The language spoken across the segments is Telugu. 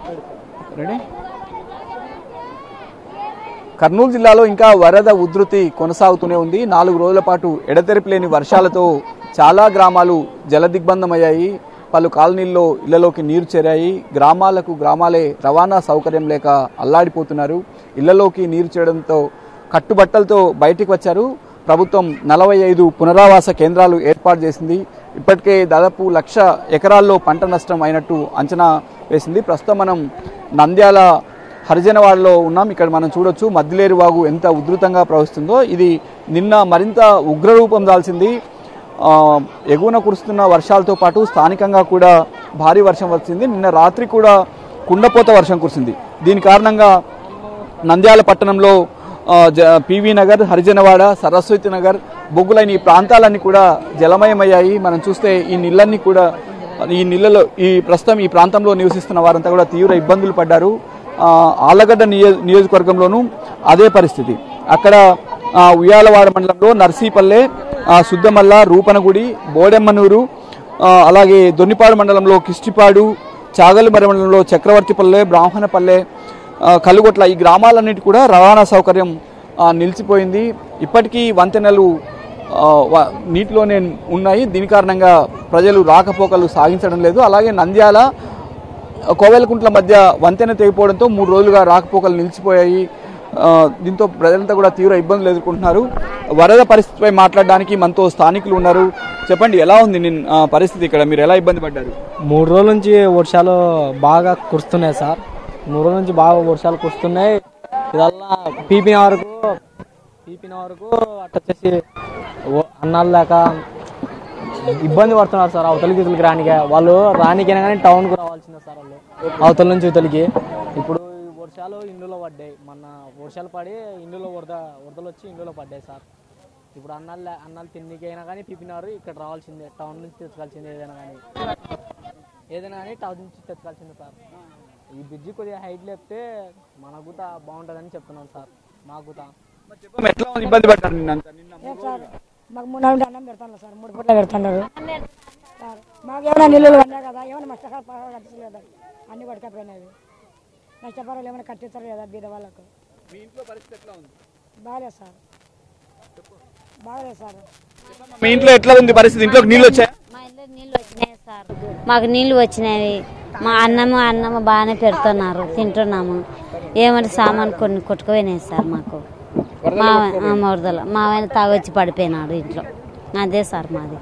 రెడీ కర్నూలు జిల్లాలో ఇంకా వరద ఉధృతి కొనసాగుతూనే ఉంది నాలుగు రోజుల పాటు ఎడతెరిపి లేని వర్షాలతో చాలా గ్రామాలు జలదిగ్బంధమయ్యాయి పలు కాలనీల్లో ఇళ్లలోకి నీరు చేరాయి గ్రామాలకు గ్రామాలే రవాణా సౌకర్యం లేక అల్లాడిపోతున్నారు ఇళ్లలోకి నీరు చేరడంతో కట్టుబట్టలతో బయటికి వచ్చారు ప్రభుత్వం నలభై ఐదు పునరావాస కేంద్రాలు ఏర్పాటు చేసింది ఇప్పటికే దాదాపు లక్ష ఎకరాల్లో పంట నష్టం అయినట్టు అంచనా వేసింది ప్రస్తుతం మనం నంద్యాల హరిజనవాడలో ఉన్నాం ఇక్కడ మనం చూడొచ్చు మద్దిలేరు వాగు ఎంత ఉధృతంగా ప్రవహిస్తుందో ఇది నిన్న మరింత ఉగ్రరూపం దాల్చింది ఆ, ఎగువన కురుస్తున్న వర్షాలతో పాటు స్థానికంగా కూడా భారీ వర్షం వచ్చింది నిన్న రాత్రి కూడా కుండపోత వర్షం కురిసింది దీని కారణంగా నంద్యాల పట్టణంలో ఆ, జ- పివి నగర్ హరిజనవాడ సరస్వతి నగర్ బొగ్గులైన ఈ ప్రాంతాలన్నీ కూడా జలమయమయ్యాయి మనం చూస్తే ఈ నీళ్ళన్నీ కూడా ఈ నీళ్ళలో ఈ ప్రస్తుతం ఈ ప్రాంతంలో నివసిస్తున్న వారంతా కూడా తీవ్ర ఇబ్బందులు పడ్డారు ఆ, ఆళ్లగడ్డ నియో నియోజకవర్గంలోనూ అదే పరిస్థితి అక్కడ ఆ, ఉయ్యాలవాడ మండలంలో నర్సీపల్లె ఆ, సుద్దమల్ల రూపనగుడి బోడెమ్మనూరు ఆ, అలాగే దొన్నిపాడు మండలంలో కిష్టిపాడు చాగలిమరి మండలంలో చక్రవర్తిపల్లె బ్రాహ్మణపల్లె ఆ, కలుగొట్ల ఈ గ్రామాలన్నిటి కూడా రవాణా సౌకర్యం ఆ, నిలిచిపోయింది ఇప్పటికీ వంతెనలు ఆ, వ- నీటిలోనే ఉన్నాయి దీని కారణంగా ప్రజలు రాకపోకలు సాగించడం లేదు అలాగే నంద్యాల కోవెలకుంట్ల మధ్య వంతెన తెగిపోవడంతో మూడు రోజులుగా రాకపోకలు నిలిచిపోయాయి ఆ, దీంతో ప్రజలంతా కూడా తీవ్ర ఇబ్బందులు ఎదుర్కొంటున్నారు వరద పరిస్థితిపై మాట్లాడడానికి మనతో స్థానికులు ఉన్నారు చెప్పండి ఎలా ఉంది నిన్న ఆ, పరిస్థితి ఇక్కడ మీరు ఎలా ఇబ్బంది పడ్డారు మూడు రోజుల నుంచి వర్షాలు బాగా కురుస్తున్నాయి సార్ మూడు రోజుల నుంచి బాగా వర్షాలు కురుస్తున్నాయి ఇదల్లా పీపిన వరకు పీపిన వరకు అట్ట వచ్చేసి ఓ- అన్నాలు లేక ఇబ్బంది పడుతున్నారు సార్ అవతలి ఇతలకి రానికే వాళ్ళు రానికైనా కానీ టౌన్కు రావాల్సిందే సార్ వాళ్ళు అవతల నుంచి ఇతలికి ఇప్పుడు ఈ వర్షాలు ఇండ్లలో పడ్డాయి మొన్న వర్షాలు పడి ఇండ్లలో వరద వరదలు వచ్చి ఇండ్లలో పడ్డాయి సార్ ఇప్పుడు అన్నాలు లే- అన్నాలు తిండికైనా కానీ పిపినారు ఇక్కడ రావాల్సిందే టౌన్ నుంచి తెచ్చుకోవాల్సిందే ఏదైనా కానీ ఏదైనా కానీ టౌన్ నుంచి తెచ్చుకోవాల్సిందే సార్ ఈ బ్రిడ్జి కొద్దిగా హైట్ లేపితే మన గుత బాగుంటుందని చెప్తున్నాను సార్ మా గుత చెప్పండి, ఎట్లా ఉంది ఇబ్బంది పడ్డారు నిన్న అంతా? నిన్న ఏం సార్ మాకు మూడు నాలుగు అన్నం పెడతాను సార్ మూడు పూట్ల పెడుతున్నారు సార్ మాకు ఏమైనా నిల్లులు ఉన్నాయి కదా ఏమైనా నష్టపరాలు కట్టించలేదు అన్ని పడకపోయినవి నష్టపరాలు ఏమైనా కట్టిస్తారు కదా బీద వాళ్ళకు మీ ఇంట్లో పరిస్థితి ఎట్లా ఉంది బాగలేదు సార్ బాగలేదు సార్ మీ ఇంట్లో ఎట్లా ఉంది పరిస్థితి ఇంట్లోకి నీళ్ళు వచ్చాయి మా ఇంట్లో నీళ్ళు వచ్చినాయి సార్ మాకు నీళ్ళు వచ్చినాయి మా అన్నము అన్నము బాగానే పెడుతున్నారు తింటున్నాము ఏమంటే సామాన్ కొన్ని కొట్టుకుపోయినాయి సార్ మాకు మా ఆ, వరదలు మా ఆయన తాగొచ్చి పడిపోయినాడు ఇంట్లో అదే సార్ మాది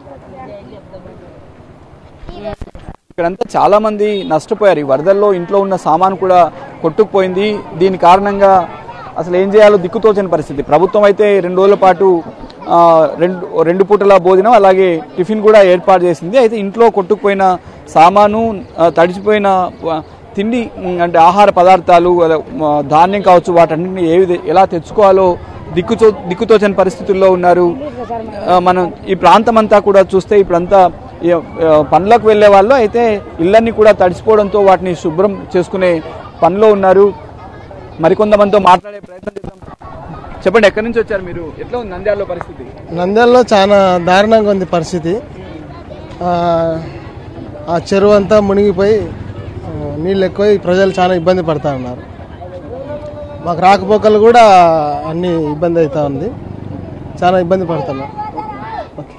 ఇక్కడంతా చాలా మంది నష్టపోయారు ఈ వరదల్లో ఇంట్లో ఉన్న సామాను కూడా కొట్టుకుపోయింది దీని కారణంగా అసలు ఏం చేయాలో దిక్కుతోచని పరిస్థితి ప్రభుత్వం అయితే రెండు రోజుల పాటు ఆ, రెండు రెండు పూటల భోజనం అలాగే టిఫిన్ కూడా ఏర్పాటు చేసింది అయితే ఇంట్లో కొట్టుకుపోయిన సామాను ఆ, తడిచిపోయిన ఆ, తిండి ఉమ్, అంటే ఆహార పదార్థాలు అలా, ఆ, ధాన్యం కావచ్చు వాటన్నింటిని ఏ విధ ఎలా తెచ్చుకోవాలో దిక్కుతో దిక్కుతోచని పరిస్థితుల్లో ఉన్నారు ఆ, మనం ఈ ప్రాంతం అంతా కూడా చూస్తే ఇప్పుడంతా ఈ, ఆ, పనులకు వెళ్ళే వాళ్ళు అయితే ఇళ్ళన్నీ కూడా తడిసిపోవడంతో వాటిని శుభ్రం చేసుకునే పనిలో ఉన్నారు మరికొంతమందితో మాట్లాడే ప్రయత్నం చేద్దాం చెప్పండి ఎక్కడి నుంచి వచ్చారు మీరు ఎట్లా ఉంది నంద్యాలలో పరిస్థితి నంద్యాలలో చాలా దారుణంగా ఉంది పరిస్థితి ఆ, ఆ చెరువు అంతా మునిగిపోయి ఆ, నీళ్ళు ఎక్కువై ప్రజలు చాలా ఇబ్బంది పడతా ఉన్నారు మాకు రాకపోకలు కూడా అన్ని ఇబ్బంది అవుతా ఉంది చాలా ఇబ్బంది పడుతున్నాం ఓకే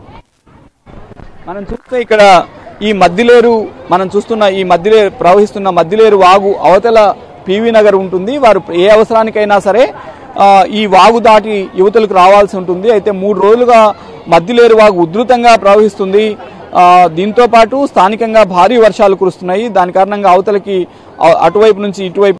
మనం చూస్తే ఇక్కడ ఈ మద్దిలేరు మనం చూస్తున్న ఈ మద్దిలేరు ప్రవహిస్తున్న మద్దిలేరు వాగు అవతల పివి నగర్ ఉంటుంది వారు ఏ అవసరానికైనా సరే ఆ, ఈ వాగు దాటి యువతలకు రావాల్సి ఉంటుంది అయితే మూడు రోజులుగా మద్దిలేరు వాగు ఉధృతంగా ప్రవహిస్తుంది ఆ, దీంతో పాటు స్థానికంగా భారీ వర్షాలు కురుస్తున్నాయి దాని కారణంగా అవతలకి అ- అటువైపు నుంచి ఇటువైపు